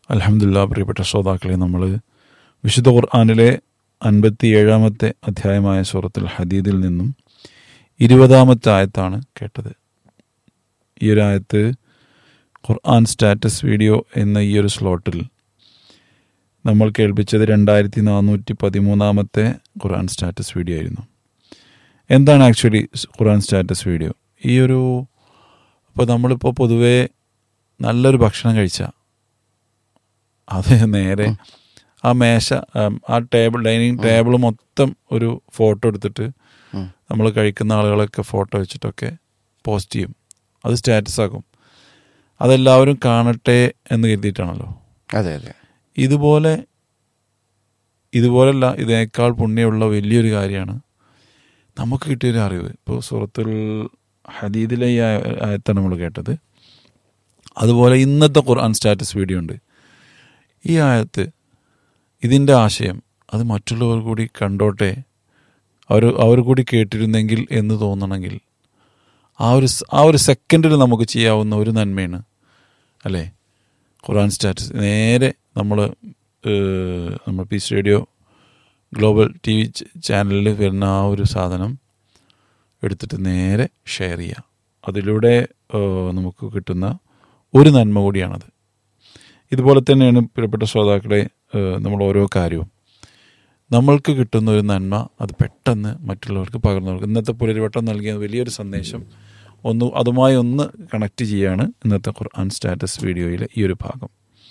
അലഹമില്ല പ്രിയപ്പെട്ട ശ്രോതാക്കളെ നമ്മൾ വിശുദ്ധ ഖുർആാനിലെ അൻപത്തി ഏഴാമത്തെ അധ്യായമായ സൂറത്തുൽ ഹദീദിൽ നിന്നും ഇരുപതാമത്തെ ആയത്താണ് കേട്ടത് ഈ ഒരു ആയത്ത് ഖുർആൻ സ്റ്റാറ്റസ് വീഡിയോ എന്ന ഈ ഒരു സ്ലോട്ടിൽ നമ്മൾ കേൾപ്പിച്ചത് രണ്ടായിരത്തി നാനൂറ്റി പതിമൂന്നാമത്തെ ഖുർആൻ സ്റ്റാറ്റസ് വീഡിയോ ആയിരുന്നു എന്താണ് ആക്ച്വലി ഖുർആൻ സ്റ്റാറ്റസ് വീഡിയോ ഈ ഒരു ഇപ്പോൾ നമ്മളിപ്പോൾ പൊതുവേ നല്ലൊരു ഭക്ഷണം കഴിച്ചാൽ അത് നേരെ ആ മേശ ഉം, ആ ടേബിൾ ഡൈനിങ് ടേബിൾ മൊത്തം ഒരു ഫോട്ടോ എടുത്തിട്ട് ഉം. നമ്മൾ കഴിക്കുന്ന ആളുകളൊക്കെ ഫോട്ടോ വെച്ചിട്ടൊക്കെ പോസ്റ്റ് ചെയ്യും അത് സ്റ്റാറ്റസ് ആക്കും അതെല്ലാവരും കാണട്ടെ എന്ന് കരുതിയിട്ടാണല്ലോ അതെ അതെ ഇതുപോലെ ഇതുപോലല്ല ഇതിനേക്കാൾ പുണ്യമുള്ള വലിയൊരു കാര്യമാണ് നമുക്ക് കിട്ടിയൊരു അറിവ് ഇപ്പോൾ സുഹൃത്തുൽ ഹദീദിലെ ഈ ആയ- ആയത്താണ് നമ്മൾ കേട്ടത് അതുപോലെ ഇന്നത്തെ ഖുർആൻ സ്റ്റാറ്റസ് വീഡിയോ ഉണ്ട് ഈ ആയത്ത് ഇതിൻ്റെ ആശയം അത് മറ്റുള്ളവർ കൂടി കണ്ടോട്ടെ അവർ അവർ കൂടി കേട്ടിരുന്നെങ്കിൽ എന്ന് തോന്നണമെങ്കിൽ ആ ഒരു സ്- ആ ഒരു സെക്കൻഡിൽ നമുക്ക് ചെയ്യാവുന്ന ഒരു നന്മയാണ് അല്ലേ ഖുർആൻ സ്റ്റാറ്റസ് നേരെ നമ്മൾ നമ്മൾ peace radio global T V ചാനലിൽ വരുന്ന ആ ഒരു സാധനം എടുത്തിട്ട് നേരെ ഷെയർ ചെയ്യുക അതിലൂടെ ഏഹ്, നമുക്ക് കിട്ടുന്ന ഒരു നന്മ കൂടിയാണത് ഇതുപോലെ തന്നെയാണ് പ്രിയപ്പെട്ട ശ്രോതാക്കളെ ഏഹ്, നമ്മൾ ഓരോ കാര്യവും നമ്മൾക്ക് കിട്ടുന്ന ഒരു നന്മ അത് പെട്ടെന്ന് മറ്റുള്ളവർക്ക് പകർന്നു കൊടുക്കും ഇന്നത്തെ പുലരിവട്ടം നൽകിയ വലിയൊരു സന്ദേശം ഒന്ന് അതുമായി ഒന്ന് കണക്ട് ചെയ്യാണ് ഇന്നത്തെ ഖുർആൻ സ്റ്റാറ്റസ് വീഡിയോയിലെ ഈ ഒരു ഭാഗം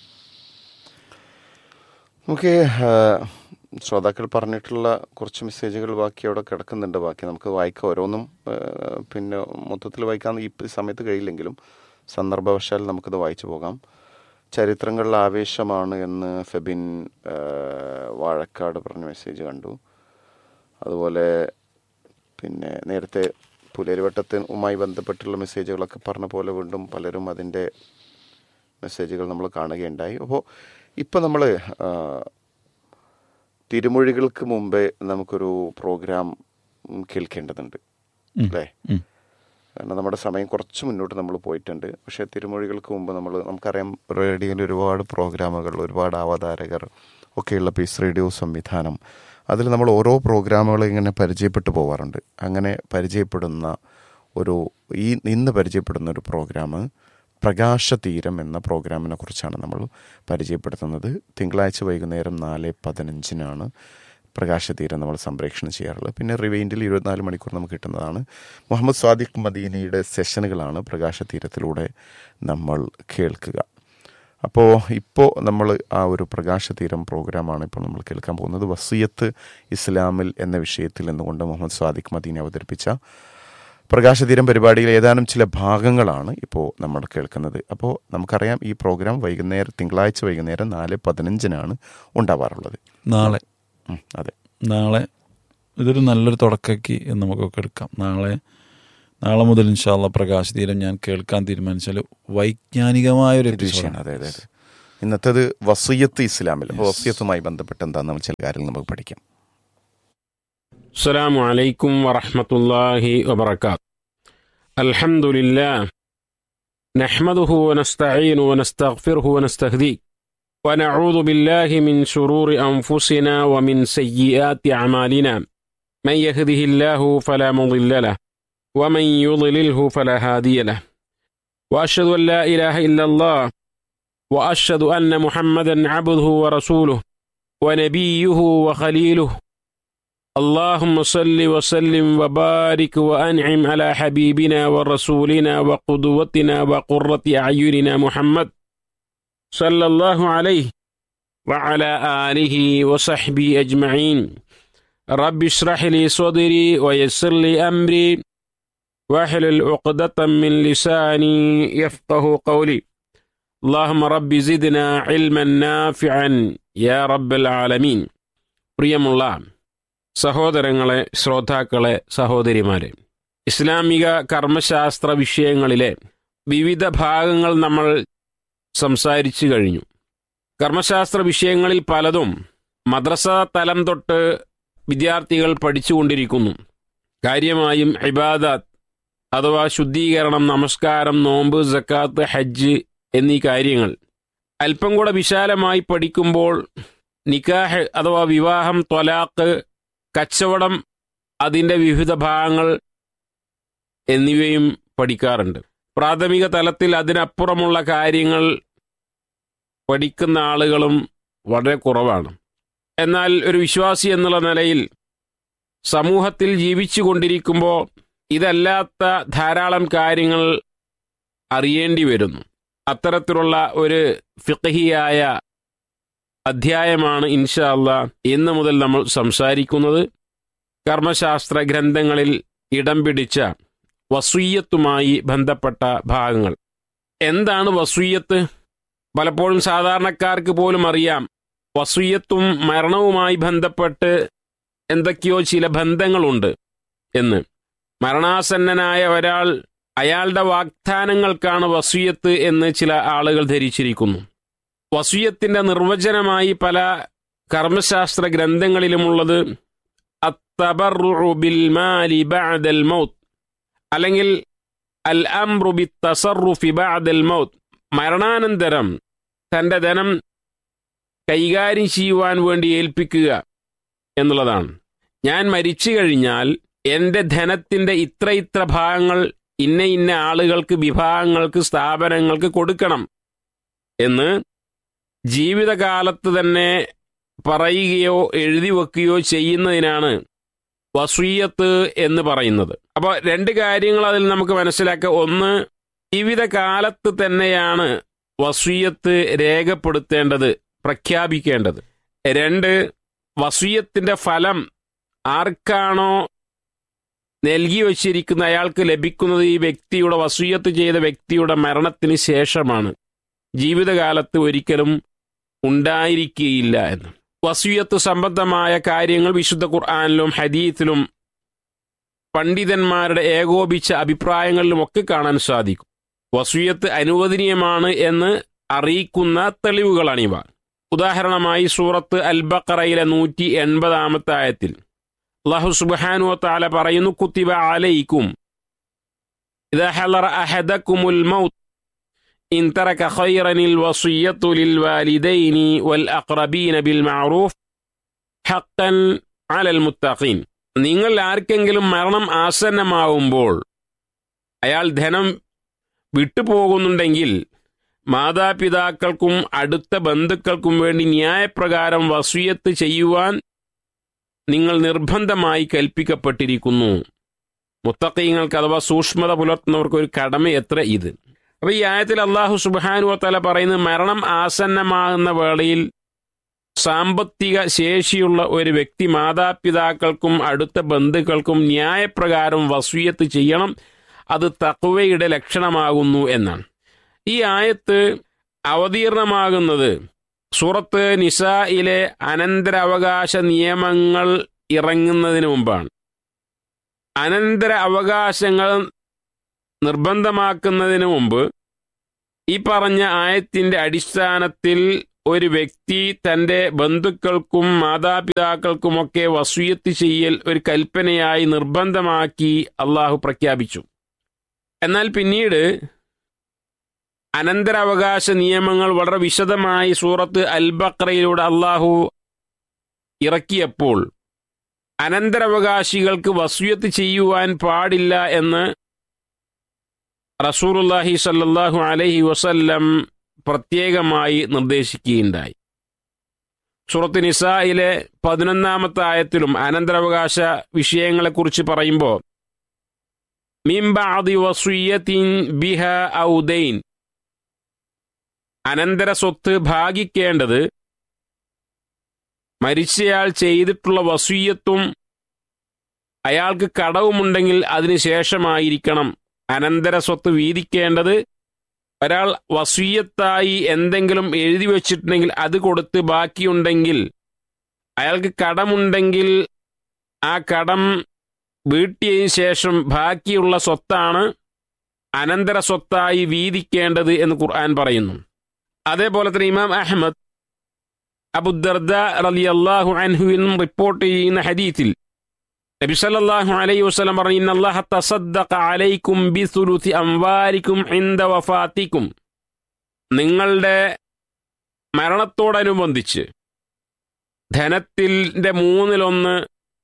നമുക്ക് ആ, ശ്രോതാക്കൾ പറഞ്ഞിട്ടുള്ള കുറച്ച് മെസ്സേജുകൾ ബാക്കി അവിടെ കിടക്കുന്നുണ്ട് ബാക്കി നമുക്ക് വായിക്കാം ഓരോന്നും ആ, പിന്നെ മൊത്തത്തിൽ വായിക്കാൻ ഈ സമയത്ത് കഴിയില്ലെങ്കിലും സന്ദർഭവശാൽ നമുക്കത് വായിച്ചു പോകാം ചരിത്രങ്ങളിൽ ആവേശമാണ് എന്ന് ഫെബിൻ ആ, വാഴക്കാട് പറഞ്ഞ മെസ്സേജ് കണ്ടു അതുപോലെ പിന്നെ നേരത്തെ പുലരിവട്ടത്തിനുമായി ബന്ധപ്പെട്ടുള്ള മെസ്സേജുകളൊക്കെ പറഞ്ഞ പോലെ വീണ്ടും പലരും അതിൻ്റെ മെസ്സേജുകൾ നമ്മൾ കാണുകയുണ്ടായി അപ്പോൾ ഇപ്പം നമ്മൾ തിരുമൊഴികൾക്ക് മുമ്പേ നമുക്കൊരു പ്രോഗ്രാം ഉം, കേൾക്കേണ്ടതുണ്ട് ഉം. അല്ലേ ഉം. കാരണം നമ്മുടെ സമയം കുറച്ച് മുന്നോട്ട് നമ്മൾ പോയിട്ടുണ്ട് പക്ഷേ തിരുമൊഴികൾക്ക് മുമ്പ് നമ്മൾ നമുക്കറിയാം റേഡിയോയിൽ ഒരുപാട് പ്രോഗ്രാമുകൾ ഒരുപാട് അവതാരകർ ഒക്കെയുള്ള പീസ് റേഡിയോ സംവിധാനം അതിൽ നമ്മൾ ഓരോ പ്രോഗ്രാമുകൾ ഇങ്ങനെ പരിചയപ്പെട്ടു പോവാറുണ്ട് അങ്ങനെ പരിചയപ്പെടുന്ന ഒരു ഈ ഇന്ന് പരിചയപ്പെടുന്ന ഒരു പ്രോഗ്രാം പ്രകാശതീരം എന്ന പ്രോഗ്രാമിനെ കുറിച്ചാണ് നമ്മൾ പരിചയപ്പെടുത്തുന്നത് തിങ്കളാഴ്ച വൈകുന്നേരം നാല് പതിനഞ്ചിനാണ് പ്രകാശതീരം നമ്മൾ സംപ്രേഷണം ചെയ്യാറുള്ളത് പിന്നെ റിവൈൻഡിൽ ഇരുപത്തിനാല് മണിക്കൂർ നമുക്ക് കിട്ടുന്നതാണ് മുഹമ്മദ് സ്വാദിഖ് മദീനയുടെ സെഷനുകളാണ് പ്രകാശതീരത്തിലൂടെ നമ്മൾ കേൾക്കുക അപ്പോൾ ഇപ്പോൾ നമ്മൾ ആ ഒരു പ്രകാശതീരം പ്രോഗ്രാമാണ് ഇപ്പോൾ നമ്മൾ കേൾക്കാൻ പോകുന്നത് വസീയത്ത് ഇസ്ലാമിൽ എന്ന വിഷയത്തിൽ നിന്നുകൊണ്ട് മുഹമ്മദ് സ്വാദിഖ് മദീന അവതരിപ്പിച്ച പ്രകാശതീരം പരിപാടിയിൽ ഏതാനും ചില ഭാഗങ്ങളാണ് ഇപ്പോൾ നമ്മൾ കേൾക്കുന്നത് അപ്പോൾ നമുക്കറിയാം ഈ പ്രോഗ്രാം വൈകുന്നേരം തിങ്കളാഴ്ച വൈകുന്നേരം നാല് പതിനഞ്ചിനാണ് ഉണ്ടാവാറുള്ളത് നാളെ ഉം, അതെ നാളെ ഇതൊരു നല്ലൊരു തുടക്കക്ക് എന്ന് നമുക്കൊക്കെ എടുക്കാം നാളെ നാളെ മുതൽ ഇൻഷാല്ല പ്രകാശ് തീരം ഞാൻ കേൾക്കാൻ തീരുമാനിച്ചാൽ വൈജ്ഞാനികമായ ഒരു വിഷയമാണ് എപ്പിസോഡാണ് അതെ അതെ അതെ ഇന്നത്തേത് വസീയത്ത് ഇസ്ലാമിൽ അപ്പോൾ വസീയത്തുമായി ബന്ധപ്പെട്ട് എന്താണെന്ന് നമ്മൾ ചില കാര്യങ്ങൾ നമുക്ക് പഠിക്കാം السلام عليكم ورحمة الله وبركاته الحمد لله نحمده ونستعين ونستغفره ونستهديه ونعوذ بالله من شرور أنفسنا ومن سيئات أعمالنا من يهده الله فلا مضل له ومن يضلله فلا هادي له وأشهد أن لا إله إلا الله وأشهد أن محمدا عبده ورسوله ونبيه وخليله اللهم صل وسلم وبارك وانعم على حبيبنا ورسولنا وقدوتنا وقرة اعيننا محمد صلى الله عليه وعلى اله وصحبه اجمعين رب اشرح لي صدري ويسر لي امري واحلل عقدة من لساني يفقه قولي اللهم رب زدنا علما نافعا يا رب العالمين പ്രിയമുള്ള الله സഹോദരങ്ങളെ ശ്രോതാക്കളെ സഹോദരിമാരെ ഇസ്ലാമിക കർമ്മശാസ്ത്ര വിഷയങ്ങളിലെ വിവിധ ഭാഗങ്ങൾ നമ്മൾ സംസാരിച്ചു കഴിഞ്ഞു കർമ്മശാസ്ത്ര വിഷയങ്ങളിൽ പലതും മദ്രസ തലം തൊട്ട് വിദ്യാർത്ഥികൾ പഠിച്ചുകൊണ്ടിരിക്കുന്നു കാര്യമായും ഇബാദത്ത് അഥവാ ശുദ്ധീകരണം നമസ്കാരം നോമ്പ് സക്കാത്ത് ഹജ്ജ് എന്നീ കാര്യങ്ങൾ അല്പം കൂടെ വിശാലമായി പഠിക്കുമ്പോൾ നിക്കാഹ് അഥവാ വിവാഹം ത്വലാക്ക് കച്ചവടം അതിൻ്റെ വിവിധ ഭാഗങ്ങൾ എന്നിവയും പഠിക്കാറുണ്ട് പ്രാഥമിക തലത്തിൽ അതിനപ്പുറമുള്ള കാര്യങ്ങൾ പഠിക്കുന്ന ആളുകളും വളരെ കുറവാണ് എന്നാൽ ഒരു വിശ്വാസി എന്നുള്ള നിലയിൽ സമൂഹത്തിൽ ജീവിച്ചു കൊണ്ടിരിക്കുമ്പോൾ ഇതല്ലാത്ത ധാരാളം കാര്യങ്ങൾ അറിയേണ്ടി വരുന്നു അത്തരത്തിലുള്ള ഒരു ഫിഖഹിയായ അധ്യായമാണ് ഇൻഷാ അള്ളാ ഇന്ന് മുതൽ നമ്മൾ സംസാരിക്കുന്നത് കർമ്മശാസ്ത്ര ഗ്രന്ഥങ്ങളിൽ ഇടം പിടിച്ച വസൂയത്തുമായി ബന്ധപ്പെട്ട ഭാഗങ്ങൾ എന്താണ് വസൂയത്ത് പലപ്പോഴും സാധാരണക്കാർക്ക് പോലും അറിയാം വസൂയത്തും മരണവുമായി ബന്ധപ്പെട്ട് എന്തൊക്കെയോ ചില ബന്ധങ്ങളുണ്ട് എന്ന് മരണാസന്നനായ ഒരാൾ അയാളുടെ വാഗ്ദാനങ്ങൾക്കാണ് വസൂയത്ത് എന്ന് ചില ആളുകൾ ധരിച്ചിരിക്കുന്നു വസൂയത്തിന്റെ നിർവചനമായി പല കർമ്മശാസ്ത്ര ഗ്രന്ഥങ്ങളിലുമുള്ളത് അത്തബറു ബിൽ മാലി ബഅദൽ മൗത്ത് അല്ലെങ്കിൽ അൽ അംറു ബി തസറുഫി ബഅദൽ മൗത്ത് മരണാനന്തരം തന്റെ ധനം കൈകാര്യം ചെയ്യുവാൻ വേണ്ടി ഏൽപ്പിക്കുക എന്നുള്ളതാണ് ഞാൻ മരിച്ചു കഴിഞ്ഞാൽ എൻ്റെ ധനത്തിൻ്റെ ഇത്ര ഇത്ര ഭാഗങ്ങൾ ഇന്ന ഇന്ന ആളുകൾക്ക് വിഭാഗങ്ങൾക്ക് സ്ഥാപനങ്ങൾക്ക് കൊടുക്കണം എന്ന് ജീവിതകാലത്ത് തന്നെ പറയുകയോ എഴുതി വെക്കുകയോ ചെയ്യുന്നതിനാണ് വസൂയത്ത് എന്ന് പറയുന്നത് അപ്പോൾ രണ്ട് കാര്യങ്ങൾ അതിൽ നമുക്ക് മനസ്സിലാക്കുക ഒന്ന് ജീവിതകാലത്ത് തന്നെയാണ് വസൂയത്ത് രേഖപ്പെടുത്തേണ്ടത് പ്രഖ്യാപിക്കേണ്ടത് രണ്ട് വസൂയത്തിന്റെ ഫലം ആർക്കാണോ നൽകി വച്ചിരിക്കുന്ന അയാൾക്ക് ലഭിക്കുന്നത് ഈ വ്യക്തിയുടെ വസൂയത്ത് ചെയ്ത വ്യക്തിയുടെ മരണത്തിന് ശേഷമാണ് ജീവിതകാലത്ത് ഒരിക്കലും ഉണ്ടായിരിക്കുകയില്ല എന്ന് വസൂയത്ത് സംബന്ധമായ കാര്യങ്ങൾ വിശുദ്ധ ഖുർആാനിലും ഹദീത്തിലും പണ്ഡിതന്മാരുടെ ഏകോപിച്ച അഭിപ്രായങ്ങളിലുമൊക്കെ കാണാൻ സാധിക്കും വസൂയത്ത് അനുവദനീയമാണ് എന്ന് അറിയിക്കുന്ന തെളിവുകളാണിവ ഉദാഹരണമായി സൂറത്ത് അൽ ബക്കറയിലെ നൂറ്റി എൺപതാമത്തെ ആയത്തിൽ അള്ളാഹു സുബ്ഹാനു താല പറയുന്നു കുത്തിബ അലൈക്കും إذا حضر أحدكم الموت إن ترك خيرا الوصية للوالدين والأقربين بالمعروف حقا على المتقين നിങ്ങൾ ആർക്കെങ്കിലും മരണം ആസന്നമാവുമ്പോൾ അയാൾ ധനം വിട്ടുപോകുന്നുണ്ടെങ്കിൽ മാതാപിതാക്കൾക്കും അടുത്ത ബന്ധുക്കൾക്കും വേണ്ടി ന്യായപ്രകാരം വസൂയത്ത് ചെയ്യുവാൻ നിങ്ങൾ നിർബന്ധമായി കൽപ്പിക്കപ്പെട്ടിരിക്കുന്നു മുത്തക്കീങ്ങൾക്ക് അഥവാ സൂക്ഷ്മത പുലർത്തുന്നവർക്ക് ഒരു കടമ എത്ര ഇത് അപ്പൊ ഈ ആയത്തിൽ അള്ളാഹു സുബാനു തല പറയുന്നത് മരണം ആസന്നമാകുന്ന വേളയിൽ സാമ്പത്തിക ശേഷിയുള്ള ഒരു വ്യക്തി മാതാപിതാക്കൾക്കും അടുത്ത ബന്ധുക്കൾക്കും ന്യായപ്രകാരം വസൂയത്ത് ചെയ്യണം അത് തക്വയുടെ ലക്ഷണമാകുന്നു എന്നാണ് ഈ ആയത്ത് അവതീർണമാകുന്നത് സൂറത്ത് നിസായിലെ അനന്തരാവകാശ നിയമങ്ങൾ ഇറങ്ങുന്നതിന് മുമ്പാണ് അനന്തര അവകാശങ്ങൾ നിർബന്ധമാക്കുന്നതിന് മുമ്പ് ഈ പറഞ്ഞ ആയത്തിന്റെ അടിസ്ഥാനത്തിൽ ഒരു വ്യക്തി തന്റെ ബന്ധുക്കൾക്കും മാതാപിതാക്കൾക്കുമൊക്കെ വസൂയത്ത് ചെയ്യൽ ഒരു കൽപ്പനയായി നിർബന്ധമാക്കി അള്ളാഹു പ്രഖ്യാപിച്ചു എന്നാൽ പിന്നീട് അനന്തരാവകാശ നിയമങ്ങൾ വളരെ വിശദമായി സൂറത്ത് അൽബക്രയിലൂടെ അള്ളാഹു ഇറക്കിയപ്പോൾ അനന്തരാവകാശികൾക്ക് വസൂയത്ത് ചെയ്യുവാൻ പാടില്ല എന്ന് റസൂറുല്ലാഹി സല്ലാഹു അലൈഹി വസല്ലം പ്രത്യേകമായി നിർദ്ദേശിക്കുകയുണ്ടായി സൂറത്ത് നിസായിലെ പതിനൊന്നാമത്തെ ആയത്തിലും അനന്തരാവകാശ വിഷയങ്ങളെക്കുറിച്ച് പറയുമ്പോൾ മിംബാദി വസുയ്യത്തിൻ ബിഹ ഔദൈൻ അനന്തര സ്വത്ത് ഭാഗിക്കേണ്ടത് മരിച്ചയാൾ ചെയ്തിട്ടുള്ള വസൂയത്തും അയാൾക്ക് കടവുമുണ്ടെങ്കിൽ അതിനുശേഷമായിരിക്കണം അനന്തര സ്വത്ത് വീതിക്കേണ്ടത് ഒരാൾ വസൂയത്തായി എന്തെങ്കിലും എഴുതി വച്ചിട്ടുണ്ടെങ്കിൽ അത് കൊടുത്ത് ബാക്കിയുണ്ടെങ്കിൽ അയാൾക്ക് കടമുണ്ടെങ്കിൽ ആ കടം വീട്ടിയതിനു ശേഷം ബാക്കിയുള്ള സ്വത്താണ് അനന്തര സ്വത്തായി വീതിക്കേണ്ടത് എന്ന് ഖുർആൻ പറയുന്നു അതേപോലെ തന്നെ ഇമാം അഹമ്മദ് അബുദർദ റലി അള്ളാഹു അൻഹുവിൽ നിന്നും റിപ്പോർട്ട് ചെയ്യുന്ന ഹദീത്തിൽ നബി സല്ലല്ലാഹു അലൈഹി വസല്ലം പറഞ്ഞു ഇന്ന അല്ലാഹ തസദ്ദഖ അലൈക്കും ബിസുലുസി അംവാലിക്കും ഇൻദ വഫാത്തിക്കും നിങ്ങളുടെ മരണത്തോടനുബന്ധിച്ച് ധനത്തിൻ്റെ മൂന്നിലൊന്ന്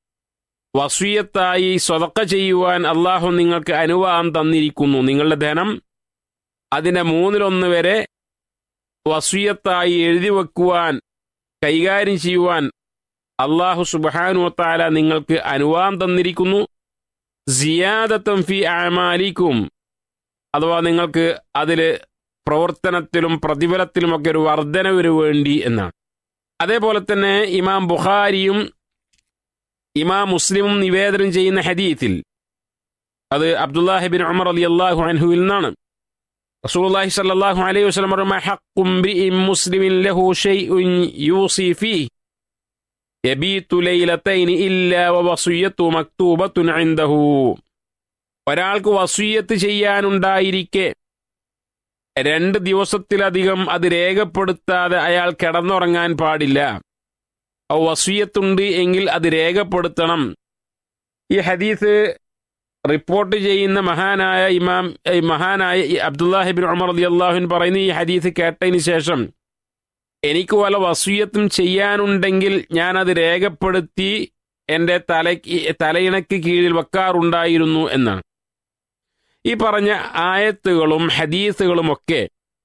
വസൂയത്തായി സ്വതക്ക ചെയ്യുവാൻ അള്ളാഹു നിങ്ങൾക്ക് അനുവാദം തന്നിരിക്കുന്നു നിങ്ങളുടെ ധനം അതിൻ്റെ മൂന്നിലൊന്ന് വരെ വസൂയത്തായി എഴുതി വെക്കുവാൻ കൈകാര്യം ചെയ്യുവാൻ അള്ളാഹു സുബാനുവത്താല നിങ്ങൾക്ക് അനുവാദം തന്നിരിക്കുന്നു സിയാദത്തം ഫി ആമാലിക്കും അഥവാ നിങ്ങൾക്ക് അതിൽ പ്രവർത്തനത്തിലും പ്രതിഫലത്തിലുമൊക്കെ ഒരു വർധനവിന് വേണ്ടി എന്നാണ് അതേപോലെ തന്നെ ഇമാം ബുഖാരിയും ഇമാം മുസ്ലിമും നിവേദനം ചെയ്യുന്ന ഹദീത്തിൽ അത് അബ്ദുല്ലാഹിബിൻ ഉമർ അലി അള്ളാഹു അൻഹുവിൽ നിന്നാണ് റസൂലുള്ളാഹി സ്വല്ലല്ലാഹു അലൈഹി വസല്ലം പറഞ്ഞു ഹഖ്ഖും ബിഇം മുസ്ലിമിൻ ലഹു ഷൈഉൻ യൂസി ഫീഹി യബീതു ലൈലത്തൈനി ഇല്ലാ വവസിയ്യത്തു മക്തൂബത്തുൻ ഇൻദഹു ഒരാൾക്ക് വസൂയത്ത് ചെയ്യാനുണ്ടായിരിക്കെ രണ്ട് ദിവസത്തിലധികം അത് രേഖപ്പെടുത്താതെ അയാൾ കിടന്നുറങ്ങാൻ പാടില്ല ആ വസൂയത്തുണ്ട് എങ്കിൽ അത് രേഖപ്പെടുത്തണം ഈ ഹദീസ് റിപ്പോർട്ട് ചെയ്യുന്ന മഹാനായ ഇമാം ഏ, മഹാനായ ഈ അബ്ദുല്ലാഹിബിൻ ഉമർ അലി അള്ളാഹുൻ പറയുന്ന ഈ ഹദീസ് കേട്ടതിന് ശേഷം എനിക്ക് വല്ല വസൂയത്തും ചെയ്യാനുണ്ടെങ്കിൽ ഞാനത് രേഖപ്പെടുത്തി എൻ്റെ തലയ്ക്ക് തലയിണയ്ക്ക് കീഴിൽ വെക്കാറുണ്ടായിരുന്നു എന്നാണ് ഈ പറഞ്ഞ ആയത്തുകളും ഹദീസുകളുമൊക്കെ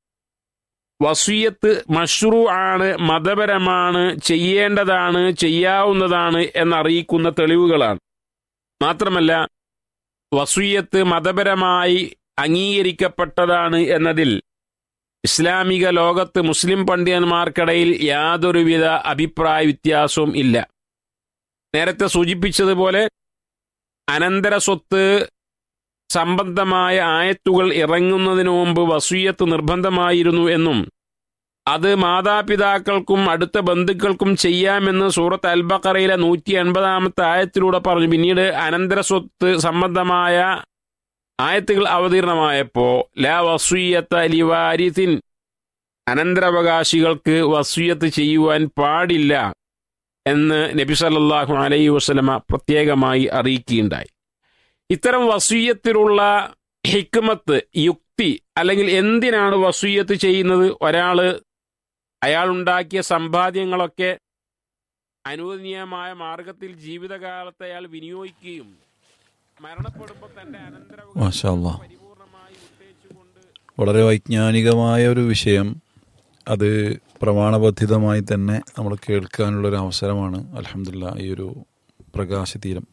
വസൂയത്ത് മഷ്റൂ ആണ് മതപരമാണ് ചെയ്യേണ്ടതാണ് ചെയ്യാവുന്നതാണ് എന്നറിയിക്കുന്ന തെളിവുകളാണ് മാത്രമല്ല വസൂയത്ത് മതപരമായി അംഗീകരിക്കപ്പെട്ടതാണ് എന്നതിൽ ഇസ്ലാമിക ലോകത്ത് മുസ്ലിം പണ്ഡിതന്മാർക്കിടയിൽ യാതൊരുവിധ അഭിപ്രായ വ്യത്യാസവും ഇല്ല നേരത്തെ സൂചിപ്പിച്ചതുപോലെ അനന്തര സ്വത്ത് സംബന്ധമായ ആയത്തുകൾ ഇറങ്ങുന്നതിനു മുമ്പ് വസൂയത്ത് നിർബന്ധമായിരുന്നു എന്നും അത് മാതാപിതാക്കൾക്കും അടുത്ത ബന്ധുക്കൾക്കും ചെയ്യാമെന്ന് സൂറത്ത് അൽബക്കറയിലെ നൂറ്റി എൺപതാമത്തെ ആയത്തിലൂടെ പറഞ്ഞു പിന്നീട് അനന്തര സ്വത്ത് സംബന്ധമായ ആയത്തുകൾ അവതീർണമായപ്പോ ലാ വസൂയത്ത ലിവാരിത്തിൻ അനന്തരാവകാശികൾക്ക് വസൂയത്ത് ചെയ്യുവാൻ പാടില്ല എന്ന് നബി സല്ലല്ലാഹു അലൈഹി വസല്ലമ പ്രത്യേകമായി അറിയിക്കുകയുണ്ടായി ഇത്തരം വസൂയത്തിലുള്ള ഹിക്മത്ത് യുക്തി അല്ലെങ്കിൽ എന്തിനാണ് വസൂയത്ത് ചെയ്യുന്നത് ഒരാള് അയാളുണ്ടാക്കിയ സമ്പാദ്യങ്ങളൊക്കെ അനുവദനീയമായ മാർഗത്തിൽ ജീവിതകാലത്ത് അയാൾ വിനിയോഗിക്കുകയും മരണപ്പെടുമ്പോൾ തന്റെ മാഷാ അല്ലാ. അനന്തര പരിപൂർണമായി ഉത്തേജിച്ചുകൊണ്ട് വളരെ വൈജ്ഞാനികമായ ഒരു വിഷയം അത് പ്രമാണബദ്ധിതമായി തന്നെ നമ്മൾ കേൾക്കാനുള്ളൊരു അവസരമാണ് അലഹമില്ല ഈ ഒരു പ്രകാശതീരം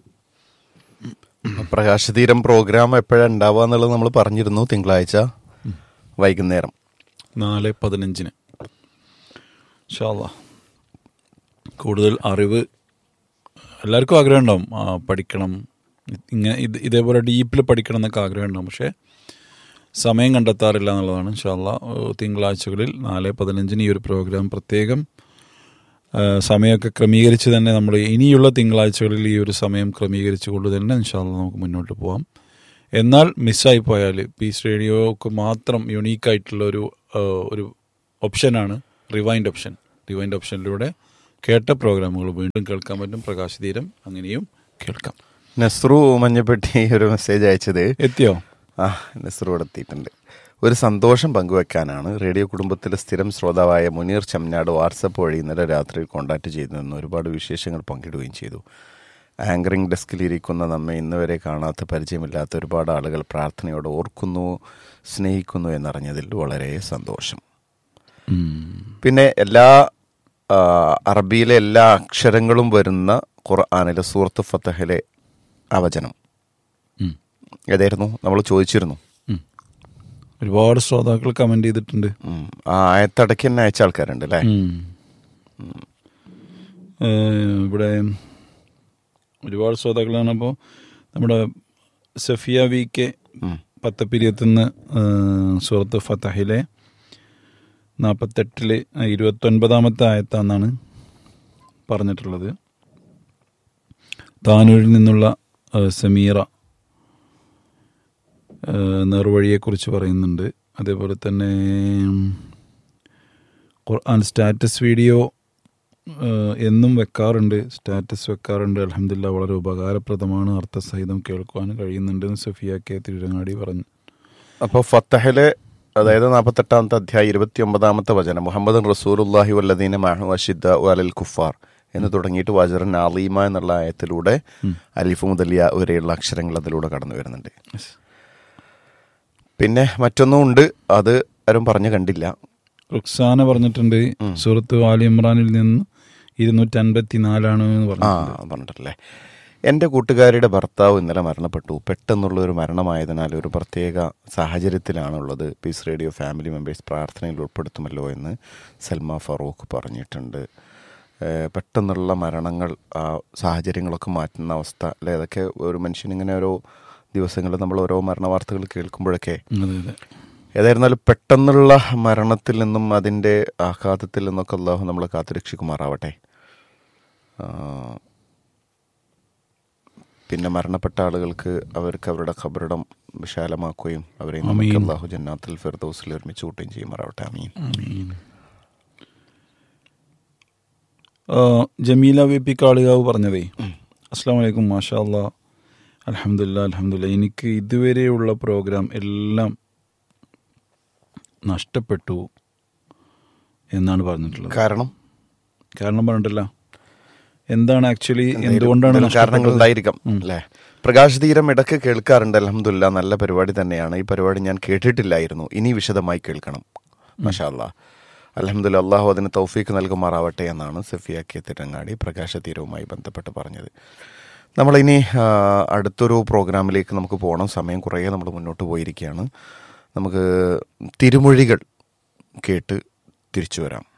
പ്രകാശതീരം പ്രോഗ്രാം എപ്പോഴാണ് ഉണ്ടാവുക എന്നുള്ളത് നമ്മൾ പറഞ്ഞിരുന്നു തിങ്കളാഴ്ച വൈകുന്നേരം നാല് പതിനഞ്ചിന് ഷാല്ല കൂടുതൽ അറിവ് എല്ലാവർക്കും ആഗ്രഹം ഉണ്ടാവും ആ, പഠിക്കണം ഇങ്ങനെ ഇത് ഇതേപോലെ ഡീപ്പിൽ പഠിക്കണം എന്നൊക്കെ ആഗ്രഹം ഉണ്ടാവും പക്ഷേ സമയം കണ്ടെത്താറില്ല എന്നുള്ളതാണ് ഷാല്ല തിങ്കളാഴ്ചകളിൽ നാല് പതിനഞ്ചിന് ഈ ഒരു പ്രോഗ്രാം പ്രത്യേകം ആ, സമയമൊക്കെ ക്രമീകരിച്ച് തന്നെ നമ്മൾ ഇനിയുള്ള തിങ്കളാഴ്ചകളിൽ ഈ ഒരു സമയം ക്രമീകരിച്ചുകൊണ്ട് തന്നെ ഇൻഷാല്ല നമുക്ക് മുന്നോട്ട് പോവാം എന്നാൽ മിസ്സായി പോയാൽ പീസ് റേഡിയോക്ക് മാത്രം യുണീക്കായിട്ടുള്ള ഒരു ആ, ഒരു ഓപ്ഷനാണ് റിവൈൻഡ് ഓപ്ഷൻ റിവൈൻഡ് ഓപ്ഷനിലൂടെ കേട്ട പ്രോഗ്രാമുകൾ വീണ്ടും കേൾക്കാൻ പറ്റും പ്രകാശതീരം അങ്ങനെയും കേൾക്കാം നെസ്രു മഞ്ഞപ്പെട്ടി ഒരു മെസ്സേജ് അയച്ചത് എത്തിയോ ആ നെസ്രു ഇവിടെ എത്തിയിട്ടുണ്ട് ഒരു സന്തോഷം പങ്കുവെക്കാനാണ് റേഡിയോ കുടുംബത്തിലെ സ്ഥിരം ശ്രോതാവായ മുനീർ ചമ്നാട് വാട്സപ്പ് വഴി ഇന്നലെ രാത്രി കോൺടാക്ട് ചെയ്തു നിന്ന് ഒരുപാട് വിശേഷങ്ങൾ പങ്കിടുകയും ചെയ്തു ആങ്കറിംഗ് ഡെസ്കിലിരിക്കുന്ന നമ്മെ ഇന്ന് വരെ കാണാത്ത പരിചയമില്ലാത്ത ഒരുപാട് ആളുകൾ പ്രാർത്ഥനയോടെ ഓർക്കുന്നു സ്നേഹിക്കുന്നു എന്നറിഞ്ഞതിൽ വളരെ സന്തോഷം പിന്നെ എല്ലാ ആ, അറബിയിലെ എല്ലാ അക്ഷരങ്ങളും വരുന്ന ഖുർആാനിലെ സൂറത്ത് ഫത്തഹിലെ അവചനം ഉം. ഏതായിരുന്നു നമ്മൾ ചോദിച്ചിരുന്നു ഉം. ഒരുപാട് ശ്രോതാക്കൾ കമന്റ് ചെയ്തിട്ടുണ്ട് ഉം. ആ ആയത്തടക്കി തന്നെ അയച്ച ആൾക്കാരുണ്ട് അല്ലേ ഉം. ഏഹ് ഇവിടെ ഒരുപാട് ശ്രോതാക്കളാണ് അപ്പോൾ നമ്മുടെ സഫിയ വി കെ ഉം. പത്തപ്പിരിയത്തുനിന്ന് സുഹൃത്ത് ഫത്തഹിലെ നാൽപ്പത്തെട്ടില് ഇരുപത്തൊൻപതാമത്തെ ആയത്താന്നാണ് പറഞ്ഞിട്ടുള്ളത് താനൂരിൽ നിന്നുള്ള ആ, സമീറ ആ, നേർവഴിയെക്കുറിച്ച് പറയുന്നുണ്ട് അതേപോലെ തന്നെ ഉം, ഖുർആൻ സ്റ്റാറ്റസ് വീഡിയോ ആ, എന്നും വെക്കാറുണ്ട് സ്റ്റാറ്റസ് വെക്കാറുണ്ട് അലഹമില്ല വളരെ ഉപകാരപ്രദമാണ് അർത്ഥസഹിതം കേൾക്കുവാൻ കഴിയുന്നുണ്ട് എന്ന് സഫിയ കെ തിരുരങ്ങാടി പറഞ്ഞു അപ്പോൾ ഫത്തഹിലെ അതായത് നാൽപ്പത്തെട്ടാമത്തെ അധ്യായം ഇരുപത്തി ഒമ്പതാമത്തെ വചനം മുഹമ്മദ് റസൂലുല്ലാഹി വല്ലദീന മഹു അഷിദ്ദ അലൽ കുഫാർ എന്ന് തുടങ്ങിയിട്ട് വജറൻ അലീമ എന്നുള്ള ആയത്തിലൂടെ അലിഫ് മുതലിയ വരെയുള്ള അക്ഷരങ്ങൾ അതിലൂടെ കടന്നു വരുന്നുണ്ട് പിന്നെ മറ്റൊന്നും ഉണ്ട് അത് ആരും പറഞ്ഞു കണ്ടില്ല റുക്സാന പറഞ്ഞിട്ടുണ്ട് സുഹൃത്ത് ആലി ഇമ്രാനിൽ നിന്ന് ഇരുന്നൂറ്റി അൻപത്തി നാലാണ് എന്ന് ആ പറഞ്ഞു പറഞ്ഞിട്ടല്ലേ എൻ്റെ കൂട്ടുകാരിയുടെ ഭർത്താവ് ഇന്നലെ മരണപ്പെട്ടു പെട്ടെന്നുള്ള ഒരു മരണമായതിനാൽ ഒരു പ്രത്യേക സാഹചര്യത്തിലാണുള്ളത് പീസ് റേഡിയോ ഫാമിലി മെമ്പേഴ്സ് പ്രാർത്ഥനയിൽ ഉൾപ്പെടുത്തുമല്ലോ എന്ന് സൽമ ഫറൂഖ് പറഞ്ഞിട്ടുണ്ട് ഏഹ് പെട്ടെന്നുള്ള മരണങ്ങൾ ആ സാഹചര്യങ്ങളൊക്കെ മാറ്റുന്ന അവസ്ഥ അല്ലെ അതൊക്കെ ഒരു മനുഷ്യനിങ്ങനെ ഓരോ ദിവസങ്ങളിൽ നമ്മൾ ഓരോ മരണ വാർത്തകൾ കേൾക്കുമ്പോഴൊക്കെ അതെ അതെ ഏതായിരുന്നാലും പെട്ടെന്നുള്ള മരണത്തിൽ നിന്നും അതിൻ്റെ ആഘാതത്തിൽ നിന്നൊക്കെ അള്ളാഹു നമ്മളെ കാത്തുരക്ഷിക്കുമാറാവട്ടെ ആ, പിന്നെ മരണപ്പെട്ട ആളുകൾക്ക് അവർക്ക് അവരുടെ ഖബറിടം വിശാലമാക്കുകയും അവരെ നമുക്ക് ആമീൻ. അള്ളാഹു ജന്നാത്തിൽ ഫിർദൗസിൽ ഒരുമിച്ച് കൂട്ടുകയും ചെയ്യുമാറാവട്ടെ അമീൻ ആമീൻ. ആ, ജമീല വി പി കാളികാവ് പറഞ്ഞതേ അസ്സാം വലൈക്കും മാഷാ അല്ലാ അലഹമില്ല അലഹമില്ല എനിക്ക് ഇതുവരെയുള്ള പ്രോഗ്രാം എല്ലാം നഷ്ടപ്പെട്ടു എന്നാണ് പറഞ്ഞിട്ടുള്ളത് കാരണം കാരണം പറഞ്ഞിട്ടില്ല എന്താണ് ആക്ച്വലി എന്തെങ്കിലും- എന്തുകൊണ്ടാണ് എന്തെങ്കിലും കാരണങ്ങൾ നഷ്ടപ്പെട്ടത്? ഉണ്ടായിരിക്കാം അല്ലേ പ്രകാശ് തീരം ഇടയ്ക്ക് കേൾക്കാറുണ്ട് അലഹമില്ല നല്ല പരിപാടി തന്നെയാണ് ഈ പരിപാടി ഞാൻ കേട്ടിട്ടില്ലായിരുന്നു ഇനി വിശദമായി കേൾക്കണം മഷാല്ല അലഹമില്ല അള്ളാഹു അതിന് തൗഫീക്ക് നൽകുമാറാവട്ടെ എന്നാണ് സഫിയ കെ തിരങ്ങാടി പ്രകാശ തീരവുമായി ബന്ധപ്പെട്ട് പറഞ്ഞത് നമ്മളിനി ആ, അടുത്തൊരു പ്രോഗ്രാമിലേക്ക് നമുക്ക് പോകണം സമയം കുറേ നമ്മൾ മുന്നോട്ട് പോയിരിക്കുകയാണ് നമുക്ക് തിരുമൊഴികൾ കേട്ട് തിരിച്ചു വരാം